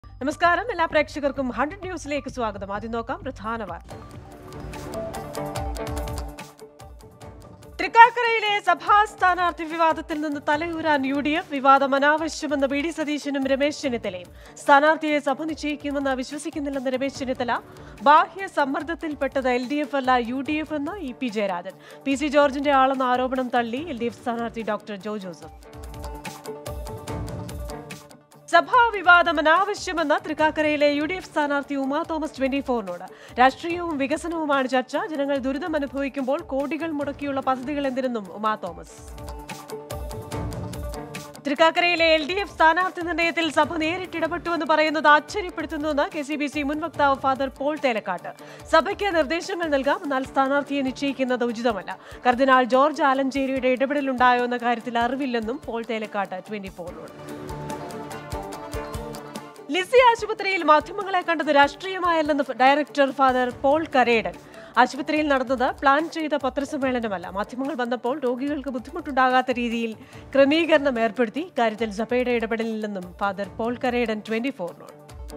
നമസ്കാരം എല്ലാ പ്രേക്ഷകർക്കും ഹൺഡ്രഡ് ന്യൂസിലേക്ക് സ്വാഗതം ആദ്യം നോക്കാം പ്രധാന വാർത്ത തൃക്കാക്കരയിലെ സഭാ സ്ഥാനാർത്ഥി വിവാദത്തിൽ നിന്ന് തലയൂരാൻ യു ഡി എഫ് വിവാദം അനാവശ്യമെന്ന് വി ഡി സതീശനും രമേശ് ചെന്നിത്തലയും സ്ഥാനാർത്ഥിയെ സഭ നിശ്ചയിക്കുമെന്ന് വിശ്വസിക്കുന്നില്ലെന്ന് രമേശ് ചെന്നിത്തല ബാഹ്യ സമ്മർദ്ദത്തിൽപ്പെട്ടത് എൽ ഡി എഫ് അല്ല യു ഡി എഫ് എന്ന് E P Jayarajan P C ജോർജിന്റെ ആളെന്ന ആരോപണം തള്ളി എൽ ഡി എഫ് സ്ഥാനാർത്ഥി ഡോക്ടർ ജോ ജോസഫ് സഭാ വിവാദം അനാവശ്യമെന്ന് തൃക്കാക്കരയിലെ യു ഡി എഫ് സ്ഥാനാർത്ഥി ഉമാ തോമസ് ട്വന്റി ഫോറിനോട് രാഷ്ട്രീയവും വികസനവുമാണ് ചർച്ച ജനങ്ങൾ ദുരിതം അനുഭവിക്കുമ്പോൾ കോടികൾ മുടക്കിയുള്ള പദ്ധതികൾ എന്തിനെന്നും ഉമാ തോമസ് തൃക്കാക്കരയിലെ എൽ ഡി എഫ് സ്ഥാനാർത്ഥി നിർണയത്തിൽ സഭ നേരിട്ട് ഇടപെട്ടുവെന്ന് പറയുന്നത് ആശ്ചര്യപ്പെടുത്തുന്നുവെന്ന് കെ സി ബി സി മുൻ വക്താവ് ഫാദർ പോൾ തേലക്കാട്ട് സഭയ്ക്ക് നിർദ്ദേശങ്ങൾ നൽകാം എന്നാൽ സ്ഥാനാർത്ഥിയെ നിശ്ചയിക്കുന്നത് ഉചിതമല്ല കർദിനാൾ ജോർജ് ആലഞ്ചേരിയുടെ ഇടപെടലുണ്ടായോ എന്ന കാര്യത്തിൽ അറിവില്ലെന്നും പോൾ തേലക്കാട്ട് ട്വന്റി ഫോറിനോട് ലിസി ആശുപത്രിയിൽ മാധ്യമങ്ങളെ കണ്ടത് രാഷ്ട്രീയമായല്ലെന്ന് ഡയറക്ടർ ഫാദർ പോൾ കരേഡൻ ആശുപത്രിയിൽ നടന്നത് പ്ലാൻ ചെയ്ത പത്രസമ്മേളനമല്ല മാധ്യമങ്ങൾ വന്നപ്പോൾ രോഗികൾക്ക് ബുദ്ധിമുട്ടുണ്ടാകാത്ത രീതിയിൽ ക്രമീകരണം ഏർപ്പെടുത്തി കാര്യത്തിൽ സഭയുടെ ഇടപെടലില്ലെന്നും ഫാദർ പോൾ കരേഡൻ ട്വന്റി ഫോറിനോട്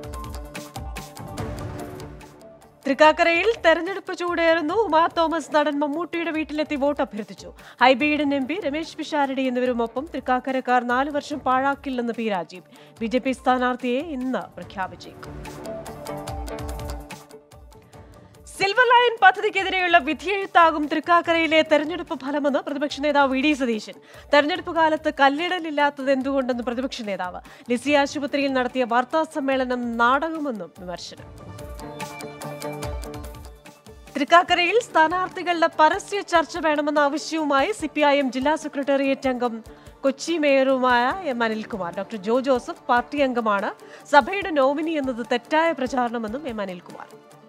തൃക്കാക്കരയിൽ തെരഞ്ഞെടുപ്പ് ചൂടേറുന്നു ഉമാ തോമസ് നടൻ മമ്മൂട്ടിയുടെ വീട്ടിലെത്തി വോട്ട് അഭ്യർത്ഥിച്ചു ഹൈബീഡൻ എം പി രമേശ് പിഷാരടി എന്നിവരുമൊപ്പം തൃക്കാക്കരക്കാർ നാല് വർഷം പാഴാക്കില്ലെന്ന് P Rajeev B J P സ്ഥാനാർത്ഥിയെ ഇന്ന് പ്രഖ്യാപിച്ചേക്കും സിൽവർ ലൈൻ പദ്ധതിക്കെതിരെയുള്ള വിധിയെഴുത്താകും തൃക്കാക്കരയിലെ തെരഞ്ഞെടുപ്പ് ഫലമെന്ന് പ്രതിപക്ഷ നേതാവ് വി ഡി സതീശൻ തെരഞ്ഞെടുപ്പ് കാലത്ത് കല്ലിടലില്ലാത്തത് എന്തുകൊണ്ടെന്ന് പ്രതിപക്ഷ നേതാവ് ലിസി ആശുപത്രിയിൽ നടത്തിയ വാർത്താ സമ്മേളനം നാടകമെന്നും വിമർശനം തൃക്കാക്കരയിൽ സ്ഥാനാർത്ഥികളുടെ പരസ്യ ചർച്ച വേണമെന്ന ആവശ്യവുമായി സി പി ഐ എം ജില്ലാ സെക്രട്ടേറിയറ്റ് അംഗം കൊച്ചി മേയറുമായ M Anilkumar doctor Jo Joseph party അംഗമാണ് സഭയുടെ നോമിനി എന്നത് തെറ്റായ പ്രചാരണമെന്നും എം അനിൽകുമാർ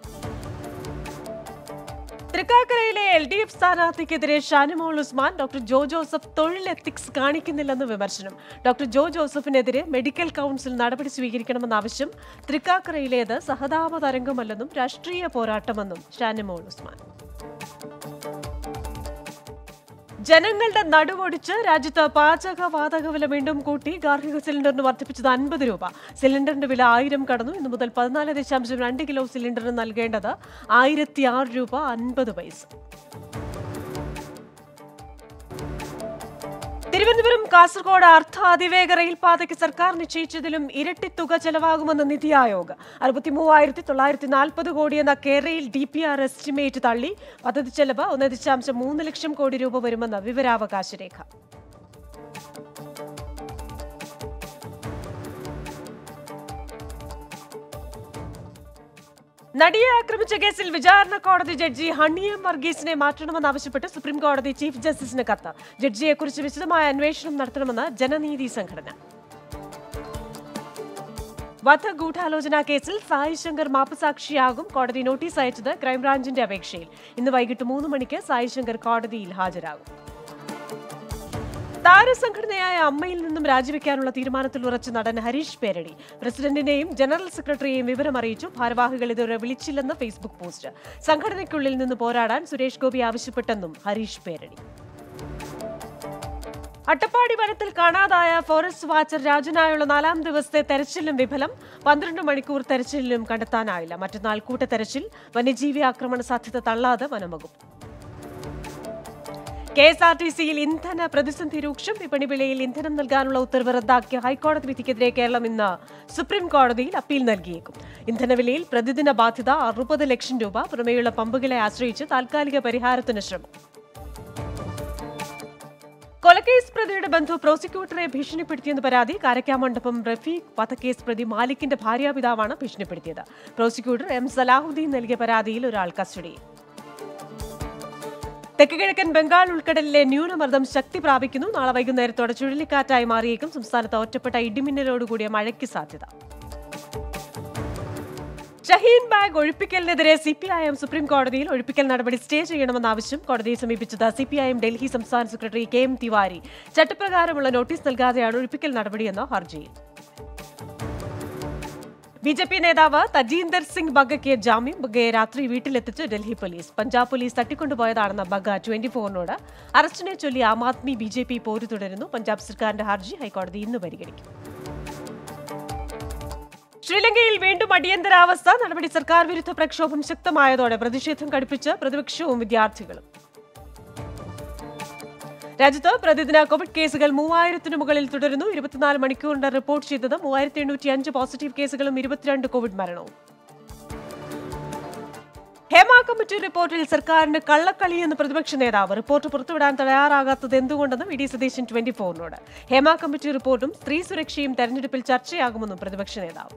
തൃക്കാക്കരയിലെ എൽ ഡി എഫ് സ്ഥാനാർത്ഥിക്കെതിരെ ഷാനിമോൾ ഉസ്മാൻ ഡോക്ടർ ജോ ജോസഫ് തൊഴിൽ എത്തിക്സ് കാണിക്കുന്നില്ലെന്ന് വിമർശനം ഡോക്ടർ ജോ ജോസഫിനെതിരെ മെഡിക്കൽ കൗൺസിൽ നടപടി സ്വീകരിക്കണമെന്ന ആവശ്യം തൃക്കാക്കരയിലേത് സഹതാപ തരംഗമല്ലെന്നും രാഷ്ട്രീയ പോരാട്ടമെന്നും ഷാനിമോൾ ഉസ്മാൻ ജനങ്ങളുടെ നടുവൊടിച്ച് രാജ്യത്ത് പാചകവാതക വില വീണ്ടും കൂട്ടി ഗാർഹിക സിലിണ്ടറിന് വർദ്ധിപ്പിച്ചത് അൻപത് രൂപ സിലിണ്ടറിന്റെ വില ആയിരം കടന്നു ഇന്നു മുതൽ പതിനാല് ദശാംശം രണ്ട് കിലോ സിലിണ്ടറിന് നൽകേണ്ടത് ആയിരത്തി ആറ് രൂപ അൻപത് പൈസ തിരുവനന്തപുരം കാസർഗോഡ് അർദ്ധ അതിവേഗ റെയിൽപാതയ്ക്ക് സർക്കാർ നിശ്ചയിച്ചതിലും ഇരട്ടി തുക ചെലവാകുമെന്ന് നിതി ആയോഗ് അറുപത്തി മൂവായിരത്തി തൊള്ളായിരത്തി നാൽപ്പത് കോടി എന്ന കേരയിൽ ഡി പി ആർ എസ്റ്റിമേറ്റ് തള്ളി പദ്ധതി ചെലവ് ഒന്ന് ദശാംശം മൂന്ന് ലക്ഷം കോടി രൂപ വരുമെന്ന് വിവരാവകാശ രേഖ നടിയെ ആക്രമിച്ച കേസിൽ വിചാരണ കോടതി ജഡ്ജി ഹണിയം വർഗീസിനെ മാറ്റണമെന്നാവശ്യപ്പെട്ട് സുപ്രീം കോടതി ചീഫ് ജസ്റ്റിസിന് കത്ത് ജഡ്ജിയെക്കുറിച്ച് വിശദമായ അന്വേഷണം നടത്തണമെന്ന് ജനനീതി സംഘടന വധ ഗൂഢാലോചന കേസിൽ സായി ശങ്കർ മാപ്പുസാക്ഷിയാകും കോടതി നോട്ടീസ് അയച്ചത് ക്രൈംബ്രാഞ്ചിന്റെ അപേക്ഷയിൽ ഇന്ന് വൈകിട്ട് മൂന്ന് മണിക്ക് സായി ശങ്കർ കോടതിയിൽ ഹാജരാകും താരസംഘടനയായ അമ്മയിൽ നിന്നും രാജിവെക്കാനുള്ള തീരുമാനത്തിൽ ഉറച്ച നടൻ ഹരീഷ് പേരടി പ്രസിഡന്റിനെയും ജനറൽ സെക്രട്ടറിയെയും വിവരം അറിയിച്ചു ഭാരവാഹികൾ ഇതുവരെ വിളിച്ചില്ലെന്ന് ഫേസ്ബുക്ക് പോസ്റ്റ് സംഘടനയ്ക്കുള്ളിൽ നിന്ന് പോരാടാൻ സുരേഷ് ഗോപി ആവശ്യപ്പെട്ടെന്നും ഹരീഷ് പേരടി അട്ടപ്പാടി വനത്തിൽ കാണാതായ ഫോറസ്റ്റ് വാച്ചർ രാജനായുള്ള നാലാം ദിവസത്തെ തെരച്ചിലും വിഫലം പന്ത്രണ്ട് മണിക്കൂർ തെരച്ചിലിലും കണ്ടെത്താനായില്ല മറ്റന്നാൾ കൂട്ട തെരച്ചിൽ വന്യജീവി ആക്രമണ സാധ്യത തള്ളാതെ വനംവകുപ്പ് കെ എസ് ആർ ടി സിയിൽ ഇന്ധന പ്രതിസന്ധി രൂക്ഷം വിപണി വിലയിൽ ഇന്ധനം നൽകാനുള്ള ഉത്തരവ് റദ്ദാക്കിയ ഹൈക്കോടതി വിധിക്കെതിരെ കേരളം ഇന്ന് സുപ്രീം കോടതിയിൽ അപ്പീൽ നൽകിയേക്കും ഇന്ധനവിലയിൽ പ്രതിദിന ബാധ്യത അറുപത് ലക്ഷം രൂപ പുറമേയുള്ള പമ്പുകളെ ആശ്രയിച്ച് താൽക്കാലിക പരിഹാരത്തിന് ശ്രമം കൊലക്കേസ് പ്രതിയുടെ ബന്ധു പ്രോസിക്യൂട്ടറെ ഭീഷണിപ്പെടുത്തിയെന്ന് പരാതി കാരക്കാമണ്ഡപം റഫീഖ് വധക്കേസ് പ്രതി മാലിക്കിന്റെ ഭാര്യാപിതാവാണ് ഭീഷണിപ്പെടുത്തിയത് പ്രോസിക്യൂട്ടർ എം സലാഹുദ്ദീൻ നൽകിയ പരാതിയിൽ ഒരാൾ കസ്റ്റഡിയിൽ തെക്ക് കിഴക്കൻ ബംഗാൾ ഉൾക്കടലിലെ ന്യൂനമർദ്ദം ശക്തി പ്രാപിക്കുന്നു നാളെ വൈകുന്നേരത്തോടെ ചുഴലിക്കാറ്റായി മാറിയേക്കും സംസ്ഥാനത്ത് ഒറ്റപ്പെട്ട ഇടിമിന്നലോടുകൂടിയ മഴയ്ക്ക് സാധ്യത ഷഹീൻ ബാഗ് ഒഴിപ്പിക്കലിനെതിരെ C P I M supreme കോടതിയിൽ ഒഴിപ്പിക്കൽ നടപടി സ്റ്റേ ചെയ്യണമെന്ന ആവശ്യം കോടതിയെ സമീപിച്ചത് C P I M Delhi സംസ്ഥാന സെക്രട്ടറി കെ എം തിവാരി ചട്ടപ്രകാരമുള്ള നോട്ടീസ് നൽകാതെയാണ് ഒഴിപ്പിക്കൽ നടപടിയെന്ന് ഹർജിയിൽ ബി ജെ പി നേതാവ് തജീന്ദർ സിംഗ് ബഗയ്ക്ക് ജാമ്യം ബഗയെ രാത്രി വീട്ടിലെത്തിച്ച് ഡൽഹി പോലീസ് പഞ്ചാബ് പോലീസ് തട്ടിക്കൊണ്ടുപോയതാണെന്ന ബഗ ട്വന്റി ഫോറിനോട് അറസ്റ്റിനെ ചൊല്ലി Aam Aadmi B J P പോരു തുടരുന്നു പഞ്ചാബ് സർക്കാരിന്റെ ഹർജി ഹൈക്കോടതി ഇന്ന് പരിഗണിക്കും ശ്രീലങ്കയിൽ വീണ്ടും അടിയന്തരാവസ്ഥ നടപടി സർക്കാർ വിരുദ്ധ പ്രക്ഷോഭം ശക്തമായതോടെ പ്രതിഷേധം കടുപ്പിച്ച് പ്രതിപക്ഷവും വിദ്യാർത്ഥികളും രാജ്യത്ത് പ്രതിദിന കോവിഡ് കേസുകൾ മൂവായിരത്തിന് മുകളിൽ തുടരുന്നു ഇരുപത്തിനാല് മണിക്കൂറിന്റെ റിപ്പോർട്ട് ചെയ്തത് മൂവായിരത്തി എണ്ണൂറ്റി അഞ്ച് പോസിറ്റീവ് കേസുകളും ഇരുപത്തിരണ്ട് കോവിഡ് മരണവും ഹേമ കമ്മിറ്റി റിപ്പോർട്ടിൽ സർക്കാരിന് കള്ളക്കളി എന്ന് പ്രതിപക്ഷ നേതാവ് റിപ്പോർട്ട് പുറത്തുവിടാൻ തയ്യാറാകാത്തത് എന്തുകൊണ്ടെന്ന് വി ഡി സതീശൻ ട്വന്റി ഫോറിനോട് ഹേമ കമ്മിറ്റി റിപ്പോർട്ടും സ്ത്രീ സുരക്ഷയും തെരഞ്ഞെടുപ്പിൽ ചർച്ചയാകുമെന്നും പ്രതിപക്ഷ നേതാവ്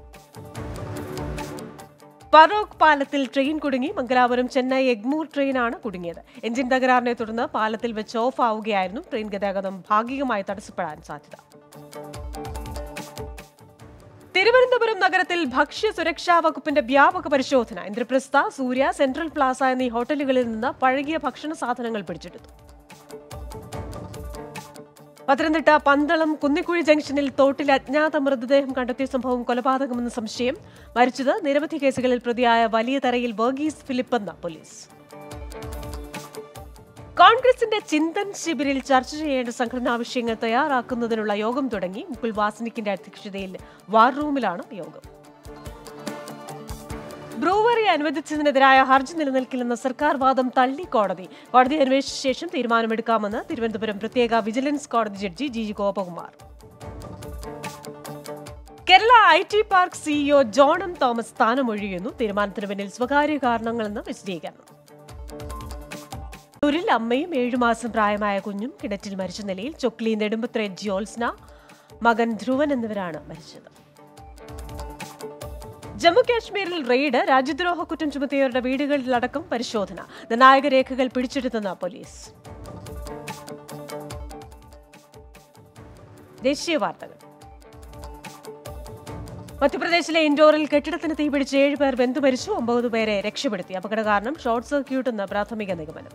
ഫറോക്ക് പാലത്തിൽ ട്രെയിൻ കുടുങ്ങി മംഗലാപുരം ചെന്നൈ എഗ്മൂർ ട്രെയിനാണ് കുടുങ്ങിയത് എഞ്ചിൻ തകരാറിനെ തുടർന്ന് പാലത്തിൽ വെച്ച് ഓഫ് ആവുകയായിരുന്നു ട്രെയിൻ ഗതാഗതം ഭാഗികമായി തടസ്സപ്പെടാൻ സാധ്യത തിരുവനന്തപുരം നഗരത്തിൽ ഭക്ഷ്യ സുരക്ഷാ വകുപ്പിന്റെ വ്യാപക പരിശോധന ഇന്ദ്രപ്രസ്ഥ സൂര്യ സെൻട്രൽ പ്ലാസ എന്നീ ഹോട്ടലുകളിൽ നിന്ന് പഴകിയ ഭക്ഷണ സാധനങ്ങൾ പിടിച്ചെടുത്തു പത്തനംതിട്ട പന്തളം കുന്നിക്കുഴി ജംഗ്ഷനിൽ തോട്ടിൽ അജ്ഞാത മൃതദേഹം കണ്ടെത്തിയ സംഭവം കൊലപാതകമെന്ന് സംശയം മരിച്ചത് നിരവധി കേസുകളിൽ പ്രതിയായ വലിയ തറയിൽ വർഗീസ് ഫിലിപ്പ് എന്ന പോലീസ് കോൺഗ്രസിന്റെ ചിന്തൻ ശിബിരിൽ ചർച്ച ചെയ്യേണ്ട സംഘടനാ വിഷയങ്ങൾ തയ്യാറാക്കുന്നതിനുള്ള യോഗം തുടങ്ങി മുകുൾ വാസനിക്കിന്റെ അധ്യക്ഷതയിൽ വാർ റൂമിലാണ് യോഗം ബ്രൂവറി അനുവദിച്ചതിനെതിരായ ഹർജി നിലനിൽക്കില്ലെന്ന സർക്കാർ വാദം തള്ളി കോടതി കോടതി അന്വേഷിച്ച ശേഷം തീരുമാനമെടുക്കാമെന്ന് തിരുവനന്തപുരം പ്രത്യേക വിജിലൻസ് കോടതി judge G G Gopakumar Kerala I T park CEO John M Thomas സ്ഥാനമൊഴിയുന്നു തീരുമാനത്തിന് പിന്നിൽ സ്വകാര്യ കാരണങ്ങളെന്ന് വിശദീകരണം ൂരിൽ അമ്മയും ഏഴുമാസം പ്രായമായ കുഞ്ഞും കിണറ്റിൽ മരിച്ച നിലയിൽ ചൊക്ലി നെടുമ്പത്ര ജ്യോത്സ്ന മകൻ ധ്രുവൻ എന്നിവരാണ് മരിച്ചത് ജമ്മു കാശ്മീരിൽ റെയ്ഡ് രാജ്യദ്രോഹ കുറ്റം ചുമത്തിയവരുടെ വീടുകളിലടക്കം പരിശോധന നിർണായക രേഖകൾ പിടിച്ചെടുത്തെന്ന് പോലീസ് ദേശീയ വാർത്തകൾ മധ്യപ്രദേശിലെ ഇൻഡോറിൽ കെട്ടിടത്തിന് തീപിടിച്ച് ഏഴുപേർ വെന്തു മരിച്ചു ഒമ്പത് പേരെ രക്ഷപ്പെടുത്തി അപകട കാരണം ഷോർട്ട് സർക്യൂട്ട് എന്ന് പ്രാഥമിക നിഗമനം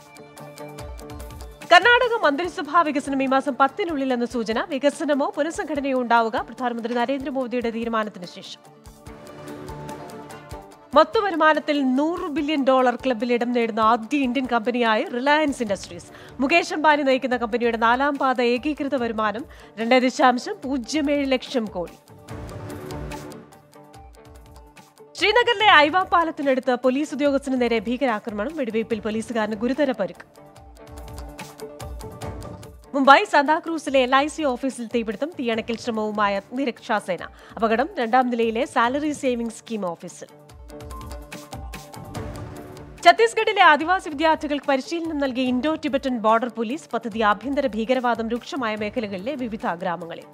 കർണാടക മന്ത്രിസഭാ വികസനം ഈ മാസം പത്തിനുള്ളിൽ എന്ന സൂചന വികസനമോ പുനഃസംഘടനയോ ഉണ്ടാവുക പ്രധാനമന്ത്രി നരേന്ദ്രമോദിയുടെ തീരുമാനത്തിന് ശേഷം മൊത്ത വരുമാനത്തിൽ നൂറ് ബില്യൺ ഡോളർ ക്ലബിൽ ഇടം നേടുന്ന ആദ്യ ഇന്ത്യൻ കമ്പനിയായ റിലയൻസ് ഇൻഡസ്ട്രീസ് മുകേഷ് അംബാനി നയിക്കുന്ന കമ്പനിയുടെ നാലാം പാത ഏകീകൃത വരുമാനം രണ്ട് ദശാംശം പൂജ്യം ഏഴ് ലക്ഷം കോടി ശ്രീനഗറിലെ ഐവ പാലത്തിനടുത്ത് പോലീസ് ഉദ്യോഗസ്ഥന് നേരെ ഭീകരാക്രമണം വെടിവയ്പിൽ പോലീസുകാരന് ഗുരുതര പരുക്ക് മുംബൈ സാന്താക്രൂസിലെ എൽ ഐ സി ഓഫീസിൽ തീപിടുത്തം തീയണക്കൽ ശ്രമവുമായ അഗ്നിരക്ഷാസേന അപകടം രണ്ടാം നിലയിലെ സാലറി സേവിംഗ് സ്കീം ഓഫീസിൽ ഛത്തീസ്ഗഡിലെ ആദിവാസി വിദ്യാർത്ഥികൾക്ക് പരിശീലനം നൽകിയ ഇൻഡോ ടിബറ്റൻ ബോർഡർ പോലീസ് പദ്ധതി ആഭ്യന്തര ഭീകരവാദം രൂക്ഷമായ മേഖലകളിലെ വിവിധ ഗ്രാമങ്ങളിൽ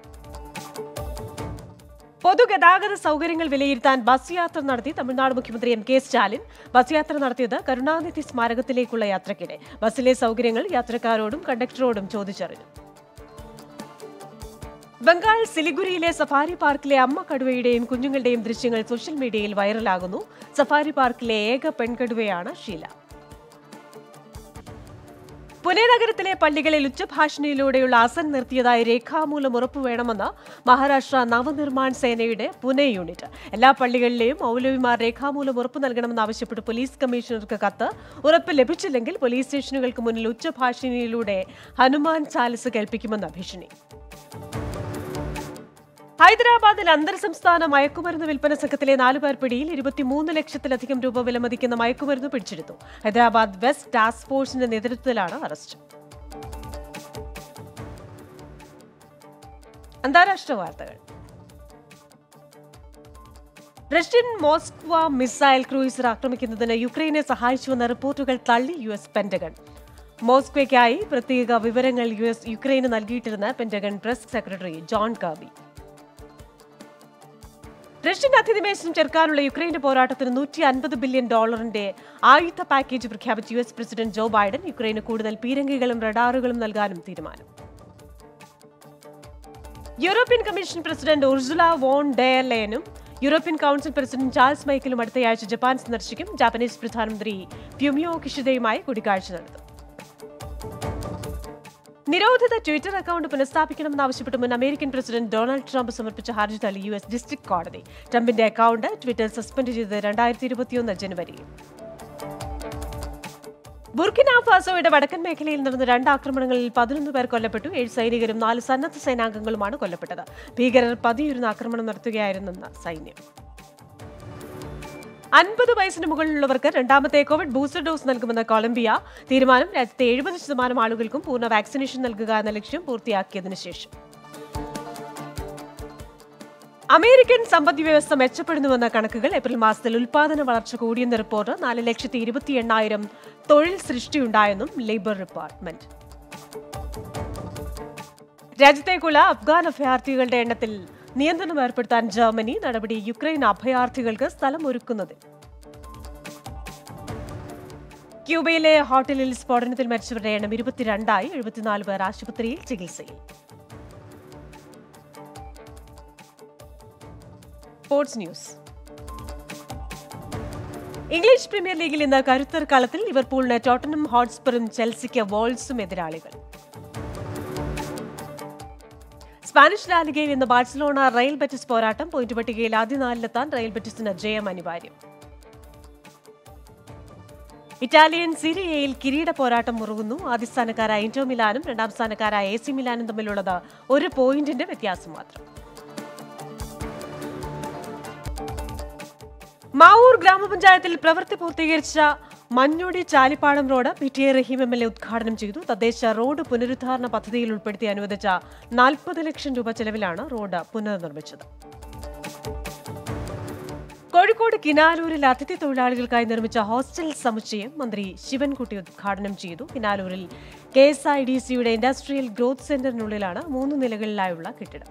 പൊതുഗതാഗത സൗകര്യങ്ങൾ വിലയിരുത്താൻ ബസ് യാത്ര നടത്തി തമിഴ്നാട് മുഖ്യമന്ത്രി എം കെ സ്റ്റാലിൻ ബസ് യാത്ര നടത്തിയത് കരുണാനിധി സ്മാരകത്തിലേക്കുള്ള യാത്രയ്ക്കിടെ ബസ്സിലെ സൗകര്യങ്ങൾ യാത്രക്കാരോടും കണ്ടക്ടറോടും ചോദിച്ചറിഞ്ഞു ബംഗാൾ സിലിഗുരിയിലെ സഫാരി പാർക്കിലെ അമ്മ കടുവയുടെയും കുഞ്ഞുങ്ങളുടെയും ദൃശ്യങ്ങൾ സോഷ്യൽ മീഡിയയിൽ വൈറലാകുന്നു സഫാരി പാർക്കിലെ ഏക പെൺകടുവയാണ് ഷീല പുനെ നഗരത്തിലെ പള്ളികളിൽ ഉച്ചഭാഷണിയിലൂടെയുള്ള അസൻ നിർത്തിയതായി രേഖാമൂലം ഉറപ്പുവേണമെന്ന് മഹാരാഷ്ട്ര നവനിർമ്മാൺ സേനയുടെ പുനെ യൂണിറ്റ് എല്ലാ പള്ളികളിലെയും മൗലവിമാർ രേഖാമൂലം ഉറപ്പു നൽകണമെന്നാവശ്യപ്പെട്ട് പോലീസ് കമ്മീഷണർക്ക് കത്ത് ഉറപ്പ് ലഭിച്ചില്ലെങ്കിൽ പോലീസ് സ്റ്റേഷനുകൾക്ക് മുന്നിൽ ഉച്ചഭാഷിണിയിലൂടെ ഹനുമാൻ ചാലിസ് കേൾപ്പിക്കുമെന്ന് ഭീഷണി ഹൈദരാബാദിൽ അന്തർ സംസ്ഥാന മയക്കുമരുന്ന് വിൽപ്പന സംഘത്തിലെ നാലുപേർ പിടിയിൽ ഇരുപത്തിമൂന്ന് ലക്ഷത്തിലധികം രൂപ വിലമതിക്കുന്ന മയക്കുമരുന്ന് പിടിച്ചെടുത്തു ഹൈദരാബാദ് വെസ്റ്റ് ടാസ്ക് ഫോഴ്സിന്റെ നേതൃത്വത്തിലാണ് അറസ്റ്റ് അന്താരാഷ്ട്ര വാർത്തകൾ റഷ്യൻ മോസ്ക്വ മിസൈൽ ക്രൂയിസർ ആക്രമിക്കുന്നതിന് യുക്രൈനെ സഹായിച്ചുവെന്ന റിപ്പോർട്ടുകൾ തള്ളി യു എസ് പെന്റഗൺ മോസ്ക്വയ്ക്കായി പ്രത്യേക വിവരങ്ങൾ യു എസ് യുക്രൈന് നൽകിയിട്ടിരുന്ന Pentagon press secretary John Kirby Russian അധിനിവേശം ചെറുക്കാനുള്ള യുക്രൈന്റെ പോരാട്ടത്തിന് നൂറ്റി അൻപത് ബില്യൺ ഡോളറിന്റെ ആയുധ പാക്കേജ് പ്രഖ്യാപിച്ച U S president Joe Biden യുക്രൈന് കൂടുതൽ പീരങ്കികളും റഡാറുകളും നൽകാനും തീരുമാനം European commission president Ursula von ഡെയർലേനും യൂറോപ്യൻ കൗൺസിൽ പ്രസിഡന്റ് ചാൾസ് മൈക്കിലും അടുത്തയാഴ്ച ജപ്പാൻ സന്ദർശിക്കും ജാപ്പനീസ് പ്രധാനമന്ത്രി ഫ്യൂമിയോ കിഷിദയുമായി കൂടിക്കാഴ്ച നടത്തും നിരോധിത ട്വിറ്റർ അക്കൗണ്ട് പുനഃസ്ഥാപിക്കണമെന്നാവശ്യപ്പെട്ട് മുൻ അമേരിക്കൻ പ്രസിഡന്റ് ഡൊണാൾഡ് ട്രംപ് സമർപ്പിച്ച ഹർജി തള്ളി യു എസ് ഡിസ്ട്രിക്ട് കോടതി ട്രംപിന്റെ അക്കൗണ്ട് ട്വിറ്റർ സസ്പെൻഡ് ചെയ്തത് രണ്ടായിരത്തി ഇരുപത്തിയൊന്ന് ജനുവരിയിൽ ബുർക്കിന ഫാസോയുടെ വടക്കൻ മേഖലയിൽ നടന്ന രണ്ട് ആക്രമണങ്ങളിൽ പതിനൊന്ന് പേർ കൊല്ലപ്പെട്ടു ഏഴ് സൈനികരും നാല് സന്നദ്ധ സേനാംഗങ്ങളുമാണ് കൊല്ലപ്പെട്ടത് ഭീകരർ പതിയിരുന്ന് ആക്രമണം നടത്തുകയായിരുന്നെന്ന് സൈന്യം അൻപത് വയസ്സിന് മുകളിലുള്ളവർക്ക് രണ്ടാമത്തെ കോവിഡ് ബൂസ്റ്റർ ഡോസ് നൽകുമെന്ന കൊളംബിയ തീരുമാനം രാജ്യത്തെ എഴുപത് ശതമാനം ആളുകൾക്കും പൂർണ്ണ വാക്സിനേഷൻ നൽകുക എന്ന ലക്ഷ്യം പൂർത്തിയാക്കിയതിനു ശേഷം അമേരിക്കൻ സമ്പദ് വ്യവസ്ഥ മെച്ചപ്പെടുന്നുവെന്ന കണക്കുകൾ ഏപ്രിൽ മാസത്തിൽ ഉൽപാദന വളർച്ച കൂടിയെന്ന റിപ്പോർട്ട് നാല് ലക്ഷത്തി ഇരുപത്തി എണ്ണായിരം തൊഴിൽ സൃഷ്ടിയുണ്ടായെന്നും ലേബർ ഡിപ്പാർട്ട്മെന്റ് രാജ്യത്തേക്കുള്ള അഫ്ഗാൻ അഭയാർത്ഥികളുടെ എണ്ണത്തിൽ നിയന്ത്രണം ഏർപ്പെടുത്താൻ ജർമ്മനി നടപടി യുക്രൈൻ അഭയാർത്ഥികൾക്ക് സ്ഥലമൊരുക്കുന്നതിൽ ക്യൂബയിലെ ഹോട്ടലിൽ സ്ഫോടനത്തിൽ മരിച്ചവരുടെ എണ്ണം ഇരുപത്തിരണ്ടായി എഴുപത്തിനാല് പേർ ആശുപത്രിയിൽ ചികിത്സയിൽ സ്പോർട്സ് ന്യൂസ് ഇംഗ്ലീഷ് പ്രീമിയർ ലീഗിൽ ഇന്ന് കരുത്തർ കളത്തിൽ ലിവർപൂളിന് ടോട്ടനം ഹോട്ട്സ്പറും ചെൽസിക്ക് വോൾസും എതിരാളികൾ സ്പാനിഷ് ലാലിഗയിൽ ഇന്ന് ബാഴ്സലോണ റയൽ ബെറ്റിസ് പോരാട്ടം പോയിന്റ് പട്ടികയിൽ ആദ്യ നാലിലെത്താൻ റയൽ ബെറ്റിസിന് ജയം അനിവാര്യം ഇറ്റാലിയൻ സിരിയയിൽ കിരീട പോരാട്ടം മുറുകുന്നു ആദ്യ സ്ഥാനക്കാരായ ഇന്റർ മിലാനും രണ്ടാം സ്ഥാനക്കാരായ എ സി മിലാനും തമ്മിലുള്ളത് ഒരു പോയിന്റിന്റെ വ്യത്യാസം മാത്രം മാവൂർ ഗ്രാമപഞ്ചായത്തിൽ പ്രവൃത്തി പൂർത്തീകരിച്ച Manjodi Chalippadam road P T A Rahim M L A ഉദ്ഘാടനം ചെയ്തു തദ്ദേശ റോഡ് പുനരുദ്ധാരണ പദ്ധതിയിൽ ഉൾപ്പെടുത്തി അനുവദിച്ച നാൽപ്പത് ലക്ഷം രൂപ ചെലവിലാണ് റോഡ് പുനർനിർമ്മിച്ചത് കോഴിക്കോട് കിനാലൂരിൽ അതിഥി തൊഴിലാളികൾക്കായി നിർമ്മിച്ച ഹോസ്റ്റൽ സമുച്ചയം മന്ത്രി ശിവൻകുട്ടി ഉദ്ഘാടനം ചെയ്തു കിനാലൂരിൽ കെ എസ് ഐ ഡി സിയുടെ ഇൻഡസ്ട്രിയൽ ഗ്രോത്ത് സെന്ററിനുള്ളിലാണ് മൂന്ന് നിലകളിലായുള്ള കെട്ടിടം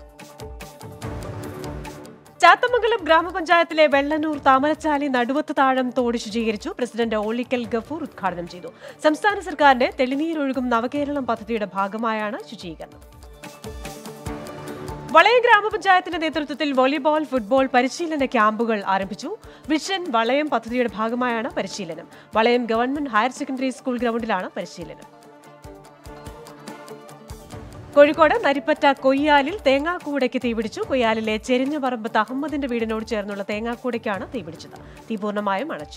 ചാത്തമംഗലം ഗ്രാമപഞ്ചായത്തിലെ വെള്ളനൂർ താമരച്ചാലി നടുവത്ത് താഴം തോട് ശുചീകരിച്ചു പ്രസിഡന്റ് ഓളിക്കൽ ഗഫൂർ ഉദ്ഘാടനം ചെയ്തു സംസ്ഥാന സർക്കാരിന്റെ തെളിനീരൊഴുകും നവകേരളം പദ്ധതിയുടെ ഭാഗമായാണ് ശുചീകരണം വളയം ഗ്രാമപഞ്ചായത്തിന്റെ നേതൃത്വത്തിൽ വോളിബോൾ ഫുട്ബോൾ പരിശീലന ക്യാമ്പുകൾ ആരംഭിച്ചു വിഷൻ വളയം പദ്ധതിയുടെ ഭാഗമായാണ് പരിശീലനം Valayam government higher secondary school ഗ്രൗണ്ടിലാണ് പരിശീലനം കോഴിക്കോട് നരിപ്പറ്റ കൊയ്യാലിൽ തേങ്ങാക്കൂടയ്ക്ക് തീപിടിച്ചു കൊയ്യാലിലെ ചെരിഞ്ഞപറമ്പത്ത് അഹമ്മദിന്റെ വീടിനോട് ചേർന്നുള്ള തേങ്ങാക്കൂടയ്ക്കാണ് തീപിടിച്ചത് തീ പൂർണ്ണമായും അണച്ചു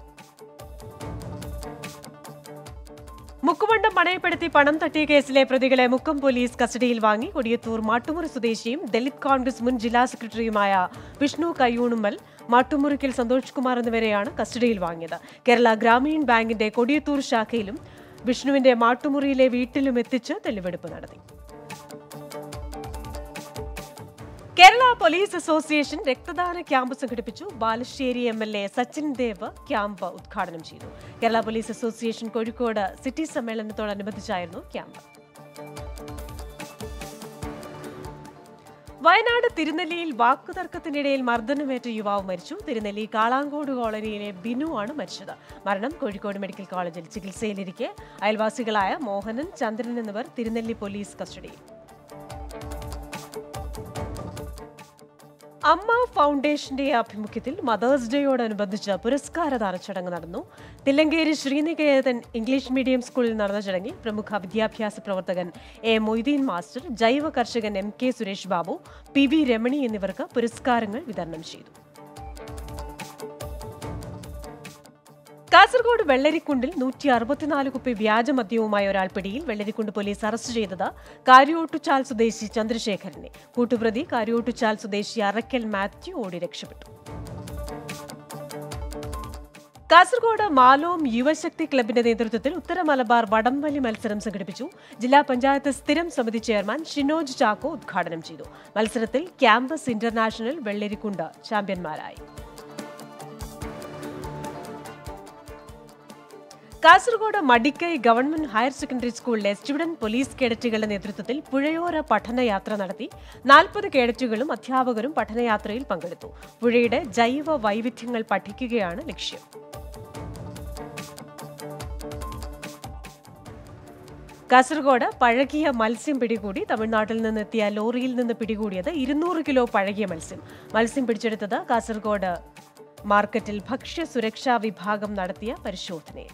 മുക്കുമണ്ടം പണയപ്പെടുത്തി പണം തട്ടിയ കേസിലെ പ്രതികളെ മുക്കം പോലീസ് കസ്റ്റഡിയിൽ വാങ്ങി കൊടിയത്തൂർ മാട്ടുമുറി സ്വദേശിയും ദലിത് കോൺഗ്രസ് മുൻ ജില്ലാ സെക്രട്ടറിയുമായ വിഷ്ണു കയ്യൂണുമ്മൽ മാട്ടുമുറിക്കൽ സന്തോഷ് കുമാർ എന്നിവരെയാണ് കസ്റ്റഡിയിൽ വാങ്ങിയത് കേരള ഗ്രാമീൺ ബാങ്കിന്റെ കൊടിയത്തൂർ ശാഖയിലും വിഷ്ണുവിന്റെ മാട്ടുമുറിയിലെ വീട്ടിലും എത്തിച്ച് തെളിവെടുപ്പ് നടത്തി കേരള പോലീസ് അസോസിയേഷൻ രക്തദാന ക്യാമ്പ് സംഘടിപ്പിച്ചു Balussery M L A Sachin Dev camp ഉദ്ഘാടനം ചെയ്തു Kerala police association Kozhikode city സമ്മേളനത്തോടനുബന്ധിച്ചായിരുന്നു ക്യാമ്പ് വയനാട് തിരുനെല്ലിയിൽ വാക്കുതർക്കത്തിനിടയിൽ മർദ്ദനമേറ്റ യുവാവ് മരിച്ചു തിരുനെല്ലി കാളാങ്കോട് കോളനിയിലെ ബിനു ആണ് മരിച്ചത് മരണം കോഴിക്കോട് മെഡിക്കൽ കോളേജിൽ ചികിത്സയിലിരിക്കെ അയൽവാസികളായ മോഹനൻ ചന്ദ്രൻ എന്നിവർ തിരുനെല്ലി പോലീസ് കസ്റ്റഡിയിൽ അമ്മ ഫൗണ്ടേഷന്റെ ആഭിമുഖ്യത്തിൽ മദേഴ്സ് ഡേയോടനുബന്ധിച്ച് പുരസ്കാരദാന ചടങ്ങ് നടന്നു തില്ലങ്കേരി ശ്രീനികേതൻ ഇംഗ്ലീഷ് മീഡിയം സ്കൂളിൽ നടന്ന ചടങ്ങിൽ പ്രമുഖ വിദ്യാഭ്യാസ പ്രവർത്തകൻ എ മൊയ്തീൻ മാസ്റ്റർ ജൈവ കർഷകൻ M K Suresh Babu P V Ramani എന്നിവർക്ക് പുരസ്കാരങ്ങൾ വിതരണം ചെയ്തു കാസർഗോഡ് വെള്ളരിക്കുണ്ടിൽ നൂറ്റി അറുപത്തിനാല് കുപ്പി വ്യാജമദ്യവുമായി ഒരാൾ പിടിയിൽ വെള്ളരിക്കുണ്ട് പോലീസ് അറസ്റ്റ് ചെയ്തത് കാര്യോട്ടുചാൽ സ്വദേശി ചന്ദ്രശേഖരനെ കൂട്ടുപ്രതി കാര്യോട്ടുചാൽ സ്വദേശി അറക്കൽ മാത്യു ഓടി രക്ഷപ്പെട്ടു കാസർഗോഡ് മാലോം യുവശക്തി ക്ലബിന്റെ നേതൃത്വത്തിൽ ഉത്തര മലബാർ വടംവലി മത്സരം സംഘടിപ്പിച്ചു ജില്ലാ പഞ്ചായത്ത് സ്ഥിരം സമിതി ചെയർമാൻ ഷിനോജ് ചാക്കോ ഉദ്ഘാടനം ചെയ്തു മത്സരത്തിൽ ക്യാമ്പസ് ഇന്റർനാഷണൽ വെള്ളരിക്കുണ്ട് ചാമ്പ്യന്മാരായി Kasaragod Madikkai government higher secondary സ്കൂളിലെ സ്റ്റുഡന്റ് പോലീസ് കേഡറ്റുകളുടെ നേതൃത്വത്തിൽ പുഴയോര പഠനയാത്ര നടത്തി നാൽപ്പത് കേഡറ്റുകളും അധ്യാപകരും പഠനയാത്രയിൽ പങ്കെടുത്തു പുഴയുടെ ജൈവ വൈവിധ്യങ്ങൾ പഠിക്കുകയാണ് ലക്ഷ്യം കാസർഗോഡ് പഴകിയ മത്സ്യം പിടികൂടി തമിഴ്നാട്ടിൽ നിന്നെത്തിയ ലോറിയിൽ നിന്ന് പിടികൂടിയത് ഇരുന്നൂറ് കിലോ പഴകിയ മത്സ്യം മത്സ്യം പിടിച്ചെടുത്തത് കാസർഗോഡ് മാർക്കറ്റിൽ ഭക്ഷ്യ സുരക്ഷാ വിഭാഗം നടത്തിയ പരിശോധനയിൽ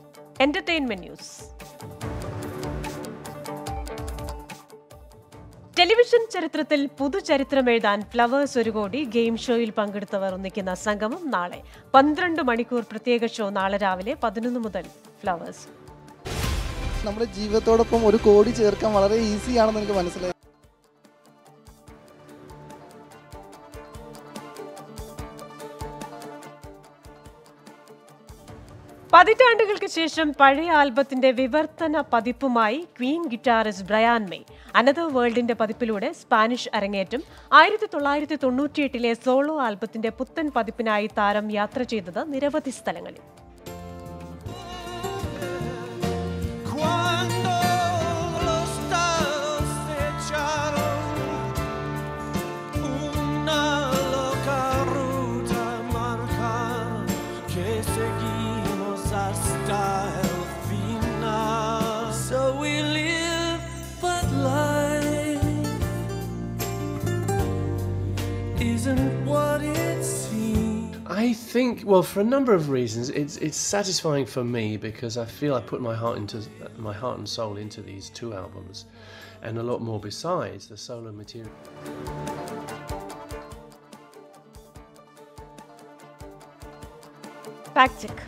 എന്റർടൈൻമെന്റ് ന്യൂസ് ടെലിവിഷൻ ചരിത്രത്തിൽ പുതുചരിത്രം എഴുതാൻ ഫ്ലവേഴ്സ് ഒരു കോടി ഗെയിം ഷോയിൽ പങ്കെടുത്തവർ ഒന്നിക്കുന്ന സംഗമം നാളെ പന്ത്രണ്ട് മണിക്കൂർ പ്രത്യേക ഷോ നാളെ രാവിലെ പതിനൊന്ന് മുതൽ ഫ്ലവേഴ്സ് നമ്മുടെ ജീവിതത്തോടൊപ്പം ഒരു കോടി ചേർക്കാൻ വളരെ ഈസി ആണെന്ന് എനിക്ക് മനസ്സിലായി പതിറ്റാണ്ടുകൾക്ക് ശേഷം പഴയ ആൽബത്തിന്റെ വിവർത്തന പതിപ്പുമായി Queen guitarist Brian May Another വേൾഡിന്റെ പതിപ്പിലൂടെ സ്പാനിഷ് അരങ്ങേറ്റം ആയിരത്തി തൊള്ളായിരത്തി തൊണ്ണൂറ്റിയെട്ടിലെ സോളോ ആൽബത്തിന്റെ പുത്തൻ പതിപ്പിനായി താരം യാത്ര ചെയ്തത് നിരവധി സ്ഥലങ്ങളിൽ Cuando los dados se echaron una loca ruta marca que seguimos hasta el final. So we live, but life isn't what it seems. I think, well, for a number of reasons, it's it's satisfying for me because I feel I put my heart into my heart and soul into these two albums, and a lot more besides the solo material. Fact check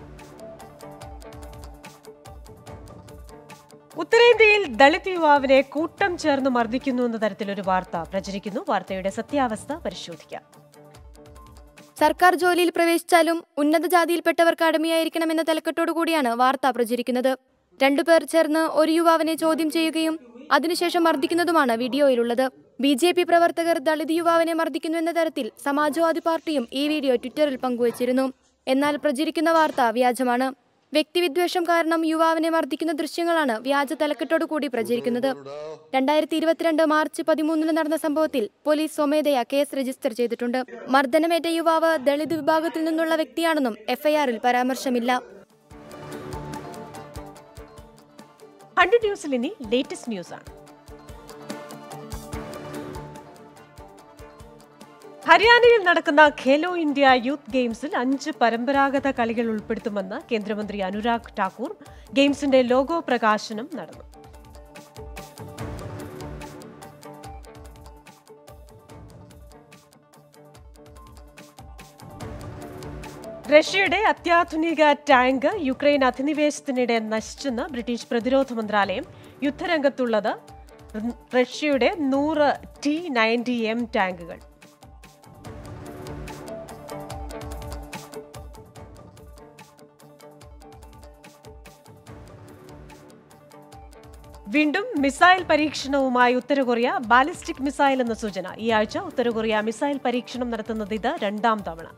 ഉത്തരേന്ത്യയിൽ ദളിത് യുവാവിനെ കൂട്ടം ചേർന്ന് മർദ്ദിക്കുന്നു എന്ന തരത്തിലൊരു വാർത്ത പ്രചരിക്കുന്നു വാർത്തയുടെ സത്യാവസ്ഥ പരിശോധിക്കാം സർക്കാർ ജോലിയിൽ പ്രവേശിച്ചാലും ഉന്നത ജാതിയിൽപ്പെട്ടവർക്ക് അടിമയായിരിക്കണമെന്ന തലക്കെട്ടോടു കൂടിയാണ് വാർത്ത പ്രചരിക്കുന്നത് രണ്ടുപേർ ചേർന്ന് ഒരു യുവാവിനെ ചോദ്യം ചെയ്യുകയും അതിനുശേഷം മർദ്ദിക്കുന്നതുമാണ് വീഡിയോയിലുള്ളത് ബി ജെ പി പ്രവർത്തകർ ദളിത് യുവാവിനെ മർദ്ദിക്കുന്നു എന്ന തരത്തിൽ സമാജ്വാദി പാർട്ടിയും ഈ വീഡിയോ ട്വിറ്ററിൽ പങ്കുവച്ചിരുന്നു എന്നാൽ പ്രചരിക്കുന്ന വാർത്ത വ്യാജമാണ് വ്യക്തിവിദ്വേഷം കാരണം യുവാവിനെ മർദ്ദിക്കുന്ന ദൃശ്യങ്ങളാണ് വ്യാജ തലക്കെട്ടോടു കൂടി പ്രചരിക്കുന്നത് രണ്ടായിരത്തി ഇരുപത്തിരണ്ട് മാർച്ച് പതിമൂന്നിന് നടന്ന സംഭവത്തിൽ പോലീസ് സ്വമേധയാ കേസ് രജിസ്റ്റർ ചെയ്തിട്ടുണ്ട് മർദ്ദനമേറ്റ യുവാവ് ദളിത് വിഭാഗത്തിൽ നിന്നുള്ള വ്യക്തിയാണെന്നും എഫ്ഐആറിൽ പരാമർശമില്ല ഹൺഡ്രഡ് ന്യൂസിൽ ഇനി ലേറ്റസ്റ്റ് ന്യൂസ് ആണ് ഹരിയാനയിൽ നടക്കുന്ന ഖേലോ ഇന്ത്യ യൂത്ത് ഗെയിംസിൽ അഞ്ച് പരമ്പരാഗത കളികൾ ഉൾപ്പെടുത്തുമെന്ന് കേന്ദ്രമന്ത്രി അനുരാഗ് ഠാക്കൂർ ഗെയിംസിന്റെ ലോഗോ പ്രകാശനം നടന്നു റഷ്യയുടെ അത്യാധുനിക ടാങ്ക് യുക്രൈൻ അധിനിവേശത്തിനിടെ നശിച്ചെന്ന് ബ്രിട്ടീഷ് പ്രതിരോധ മന്ത്രാലയം യുദ്ധരംഗത്തുള്ളത് റഷ്യയുടെ നൂറ് ടി നയൻറ്റി എം ടാങ്കുകൾ വീണ്ടും മിസൈൽ പരീക്ഷണവുമായി ഉത്തര കൊറിയ ബാലിസ്റ്റിക് മിസൈൽ എന്ന സൂചന ഈ ആഴ്ച ഉത്തര കൊറിയ മിസൈൽ പരീക്ഷണം നടത്തുന്നത് ഇത് രണ്ടാം തവണ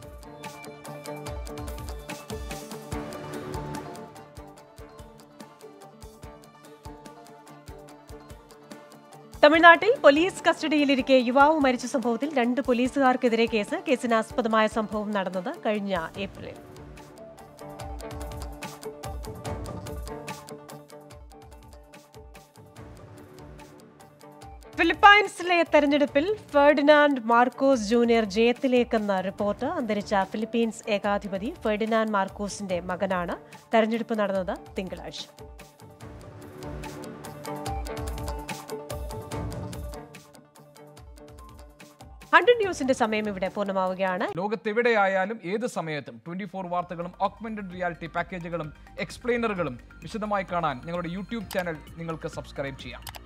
തമിഴ്നാട്ടിൽ പോലീസ് കസ്റ്റഡിയിലിരിക്കെ യുവാവ് മരിച്ച സംഭവത്തിൽ രണ്ട് പോലീസുകാർക്കെതിരെ കേസ് കേസിന് ആസ്പദമായ സംഭവം നടന്നത് കഴിഞ്ഞ ഏപ്രിലിൽ ഫിലിപ്പൈൻസിലെ തെരഞ്ഞെടുപ്പിൽ ഫെർഡിനാൻഡ് മാർക്കോസ് ജൂനിയർ ജയത്തിലേക്കെന്ന റിപ്പോർട്ട് അന്തരിച്ച ഫിലിപ്പീൻസ് ഏകാധിപതി ഫെർഡിനാൻഡ് മാർക്കോസിന്റെ മകനാണ് തെരഞ്ഞെടുപ്പ് നടന്നത് തിങ്കളാഴ്ച ഹൺഡ്രഡ് ന്യൂസിന്റെ സമയം ഇവിടെ പൂർണ്ണമാവുകയാണ് ലോകത്തെവിടെയായാലും ഏത് സമയത്തും ട്വന്റി ഫോർ വാർത്തകളും ഓഗ്മെന്റഡ് റിയാലിറ്റി പാക്കേജുകളും എക്സ്പ്ലെയിനറുകളും വിശദമായി കാണാൻ ഞങ്ങളുടെ യൂട്യൂബ് ചാനൽ നിങ്ങൾക്ക് സബ്സ്ക്രൈബ് ചെയ്യാം